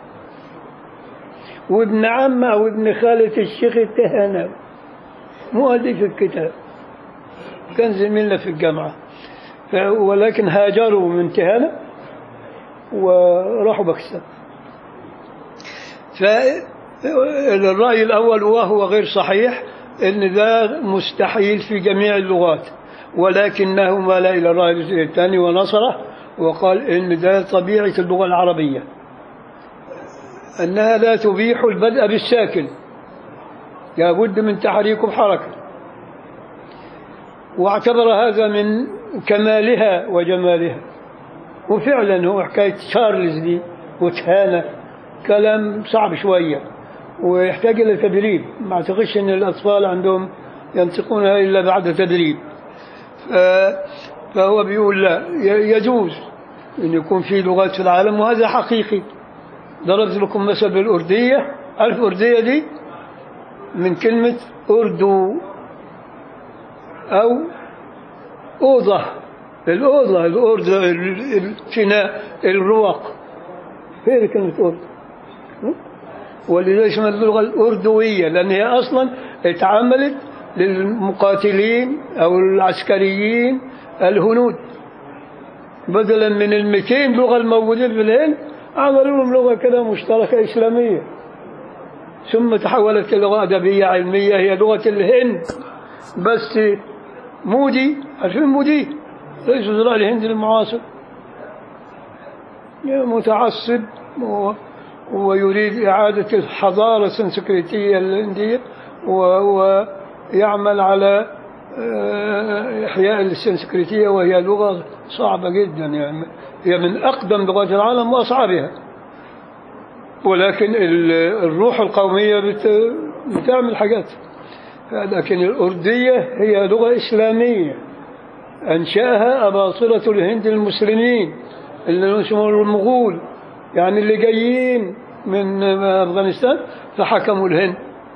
وابن عمه او ابن خالة الشيخ التهانوي مؤلف الكتاب كان زميلنا في الجامعة ف- ولكن هاجروا من تهانة وراحوا باكستان فالرأي الأول وهو غير صحيح أن ده مستحيل في جميع اللغات ولكنه مال إلى الرأي الثاني ونصره وقال أن ده طبيعة اللغة العربية أنها لا تبيح البدء بالساكن لابد من تحريك بحركة واعتبر هذا من كمالها وجمالها وفعلا هو حكاية تشارلز دي وتهانة كلام صعب شوية ويحتاج إلى تدريب ما أعتقدش أن الأطفال عندهم ينطقونها إلا بعد تدريب ف- فهو بيقول لا ي- يجوز أن يكون في لغات في العالم وهذا حقيقي ضربت لكم مثل بالأردية عارف الأردية دي من كلمة أردو أو أوضة الأوضة الأوضة ال- الفناء الرواق فين كلمة أوضة م? ولذلك اسمها اللغة الأردوية لأن هي أصلا اتعملت للمقاتلين أو العسكريين الهنود بدلا من ال 200 لغة الموجودين في الهند عملوا لهم لغة كده مشتركة إسلامية ثم تحولت لغة أدبية علمية هي لغة الهند بس مودي عارفين مودي رئيس وزراء الهند المعاصر متعصب و- ويريد إعادة الحضارة السنسكريتية الهندية و- ويعمل على آه، إحياء السنسكريتية وهي لغة صعبة جدا يعني هي من أقدم لغات العالم وأصعبها ولكن ال- الروح القومية بت- بتعمل حاجات لكن الأردية هي لغة إسلامية أنشأها أباطرة الهند المسلمين اللي اسمهم المغول يعني اللي جايين من أفغانستان فحكموا الهند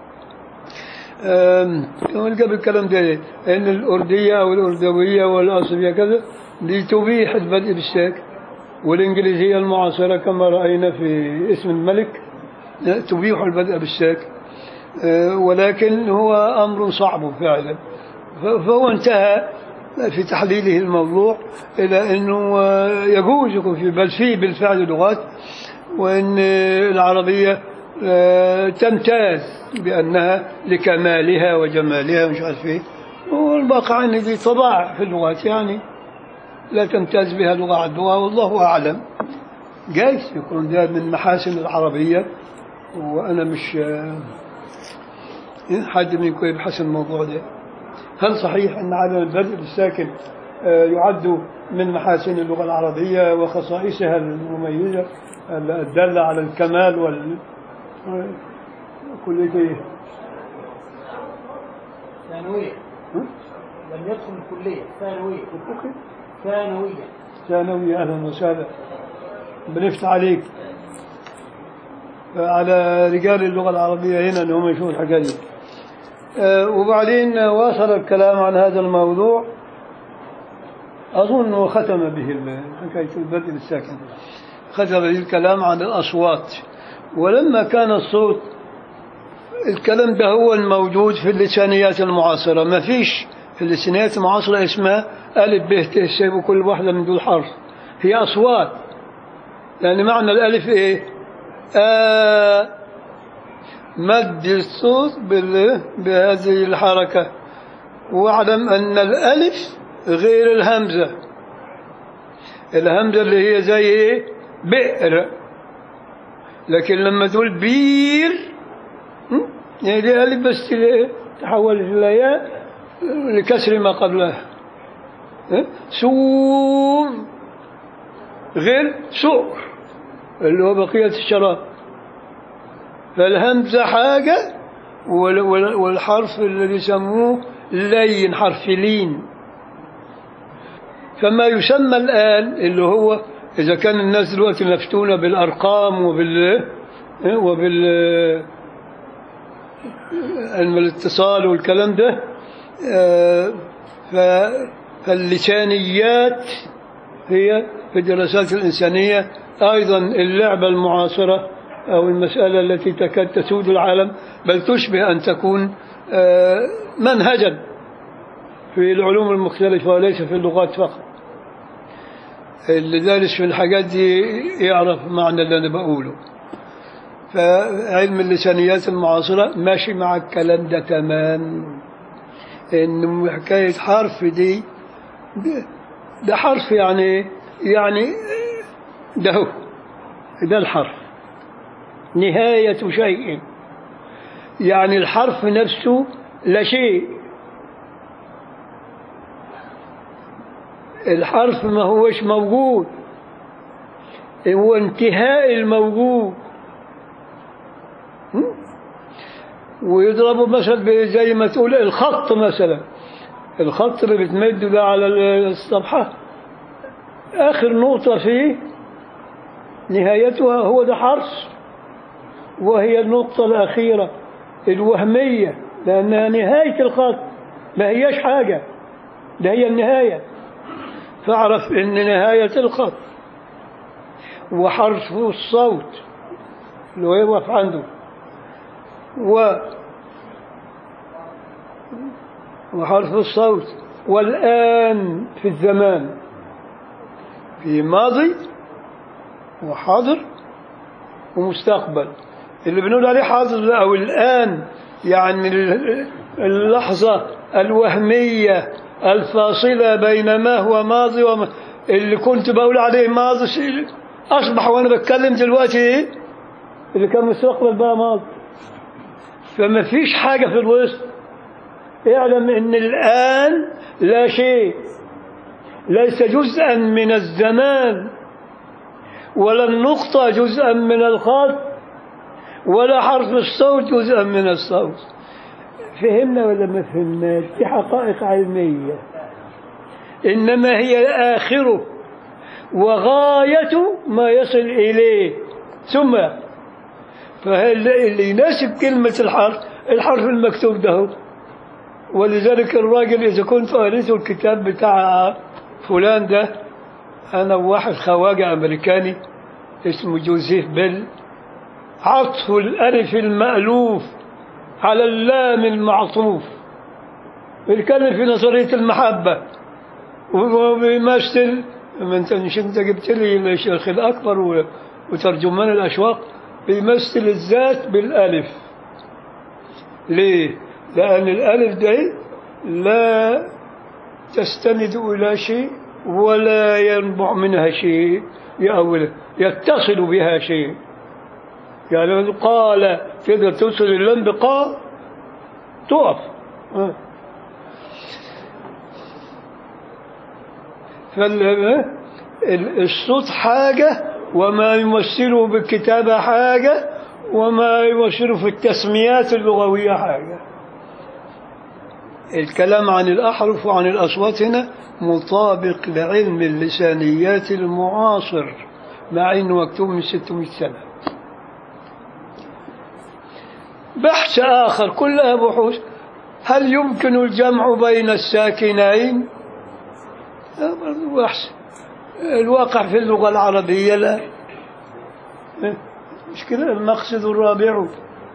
أم، كمان قبل الكلام ده ان الارديه او الاردويه والاصليه كذا دي تبيح البدء بالساك والانجليزيه المعاصره كما راينا في اسم الملك تبيح البدء بالساك أه، ولكن هو امر صعب فعلا ف- فهو انتهى في تحليله الموضوع الى انه آه، يجوز يكون في بل فيه بالفعل لغات وان آه، العربيه آه، تمتاز بانها لكمالها وجمالها ومش عارف ايه والواقع ان دي طباع في اللغات يعني لا تمتاز بها لغه عن لغه والله اعلم جايز يكون ده من محاسن العربيه وانا مش آه، حد منكم يبحث الموضوع ده هل صحيح أن عدم البدء بالساكن آه، يعد من محاسن اللغة العربية وخصائصها المميزة الدالة على الكمال وال كلية إيه؟ ثانوية ها؟ لم يدخل الكلية ثانوية أوكي. ثانوية ثانوي أهلا وسهلا بنفتح عليك على رجال اللغة العربية هنا أنهم يشوفوا الحاجات دي آه، وبعدين واصل الكلام عن هذا الموضوع أظن أنه ختم به ال- حكاية البدء بالساكن ختم به الكلام عن الأصوات ولما كان الصوت الكلام ده هو الموجود في اللسانيات المعاصرة ما فيش في اللسانيات المعاصرة اسمها ألف ب ت س وكل واحدة من دول حرف هي أصوات يعني معنى الألف إيه آه مد الصوت بال- بهذه الحركة واعلم أن الألف غير الهمزة الهمزة اللي هي زي إيه بئر لكن لما تقول بير م? يعني دي ألف بس ل- تحولت إلى ياء لكسر ما قبلها ها؟ سور غير سور اللي هو بقية الشراب فالهمزة حاجة وال- وال- والحرف الذي يسموه لين حرف لين فما يسمى الآن اللي هو إذا كان الناس دلوقتي مفتونة بالأرقام وبال وبال علم الاتصال والكلام ده آه، ف- فاللسانيات هي في الدراسات الإنسانية أيضا اللعبة المعاصرة أو المسألة التي تكاد تسود العالم بل تشبه أن تكون آه، منهجا في العلوم المختلفة وليس في اللغات فقط اللي دارس في الحاجات دي يعرف معنى اللي أنا بقوله فعلم اللسانيات المعاصرة ماشي مع الكلام ده تمام إن حكاية حرف دي ده- ده حرف يعني يعني ده هو ده الحرف نهاية شيء يعني الحرف نفسه لا شيء الحرف ما هوش موجود هو انتهاء الموجود م? ويضربوا مثلا زي ما تقول الخط مثلا الخط اللي بتمد ده على الصفحة آخر نقطة فيه نهايتها هو ده حرف وهي النقطة الأخيرة الوهمية لأنها نهاية الخط ما هياش حاجة ده هي النهاية فاعرف ان نهاية الخط وحرف الصوت اللي هو يوقف عنده و وحرف الصوت والآن في الزمان في ماضي وحاضر ومستقبل اللي بنقول عليه حاضر ده أو الآن يعني ال- اللحظة الوهمية الفاصلة بين ما هو ماضي وما اللي كنت بقول عليه ماضي شيء أصبح وأنا بتكلم دلوقتي إيه اللي كان مستقبل بقى ماضي فما فيش حاجة في الوسط اعلم ان الآن لا شيء ليس جزءا من الزمان ولا النقطة جزءا من الخط ولا حرف الصوت جزءا من الصوت فهمنا ولا ما فهمناش دي حقائق علمية إنما هي آخره وغاية ما يصل إليه ثم فاللي يناسب كلمة الحرف الحرف المكتوب ده هو. ولذلك الراجل إذا كنت قريت الكتاب بتاع فلان ده أنا وواحد خواجة أمريكاني اسمه جوزيف بيل عطف الألف المألوف على اللام المعطوف بيتكلم في نظرية المحبة وبيمثل ما انت مش انت جبت لي الشيخ الأكبر و- وترجمان الأشواق بيمثل الذات بالألف ليه؟ لأن الألف دي لا تستند إلى شيء ولا ينبع منها شيء بأوله يتصل بها شيء يعني لو قال تقدر توصل اللام بقاء تقف آه. فالصوت حاجة وما يمثله بالكتابة حاجة وما يمثله في التسميات اللغوية حاجة الكلام عن الأحرف وعن الأصوات هنا مطابق لعلم اللسانيات المعاصر مع أنه مكتوب من 600 سنة بحث آخر كلها بحوث هل يمكن الجمع بين الساكنين هذا برضو بحث الواقع في اللغة العربية لا مش كده المقصد الرابع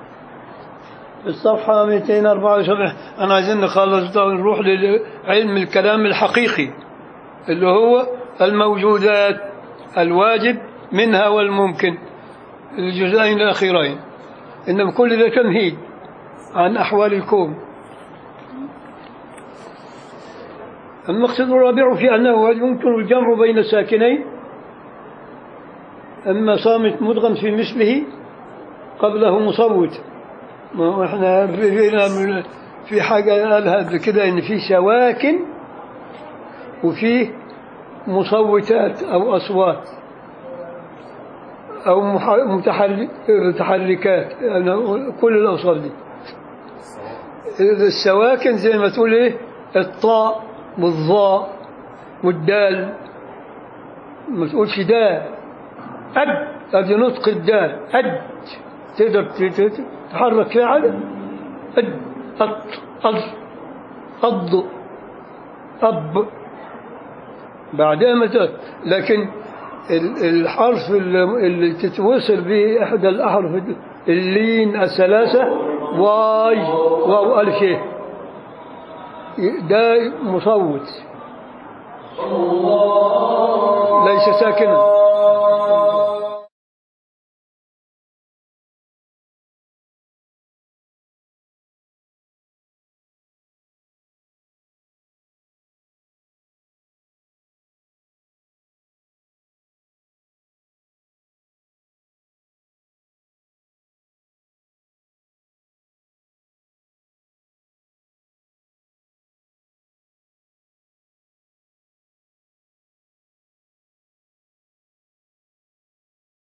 الصفحة 274 أنا عايزين نخلص ده ونروح لعلم الكلام الحقيقي اللي هو الموجودات الواجب منها والممكن الجزئين الأخيرين إنما كل ده تمهيد عن أحوال الكون المقصد الرابع في أنه هل يمكن الجمع بين ساكنين أما صامت مدغم في مثله قبله مصوت ما احنا فينا من في حاجة قالها قبل كده إن في سواكن وفي مصوتات أو أصوات أو مح- متحرك متحركات أنا كل الأوصاف دي السواكن زي ما تقول إيه الطاء والظاء والدال ما تقولش دا أد هذه نطق الدال أد تقدر ت- ت- تحرك فيها حاجة أد أط أض أض أب بعدها متى لكن ال- الحرف اللي اللي تتوصل به إحدى الأحرف اللين الثلاثة واي واو ألف يه. ده مصوت ليس ساكنا